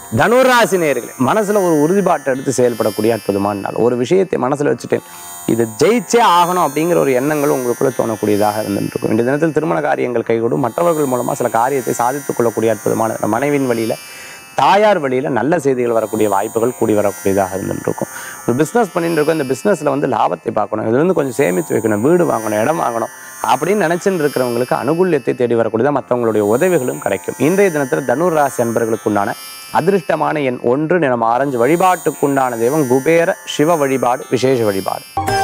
தனுராசி நேர்களே மனசுல ஒரு உறுதிப்பாட்டை எடுத்து செயல்படக்கூடிய அற்புதமான நாள் ஒரு விஷயத்தை மனசுல வச்சுட்டேன் இது ஜெயிச்சே ஆகணும் அப்படிங்கிற ஒரு எண்ணங்கள் உங்களுக்குள்ள தோணக்கூடியதாக இருந்துருக்கும் இந்த தினத்தில் திருமண காரியங்கள் கைகூடும் மற்றவர்கள் மூலமா சில காரியத்தை சாதித்துக் கொள்ளக்கூடிய அற்புதமான நாள். மனைவியின் வழியில தாயார் வழியில நல்ல செய்திகள் வரக்கூடிய வாய்ப்புகள் கூடி வரக்கூடியதாக இருந்துருக்கும் ஒரு பிஸ்னஸ் பண்ணிட்டு இருக்கோம் இந்த பிஸ்னஸ்ல வந்து லாபத்தை பார்க்கணும் இதுல இருந்து கொஞ்சம் சேமித்து வைக்கணும் வீடு வாங்கணும் இடம் வாங்கணும் அப்படின்னு நினைச்சுட்டு இருக்கிறவங்களுக்கு அனுகூல்யத்தை தேடி வரக்கூடியதாக மற்றவங்களுடைய உதவிகளும் கிடைக்கும் இன்றைய தினத்தில் தனுர் ராசி அன்பர்களுக்குண்டான அதிர்ஷ்டமான எண் ஒன்று நிறம் ஆரஞ்சு வழிபாட்டுக்குண்டான தெய்வம் குபேர சிவ வழிபாடு விசேஷ வழிபாடு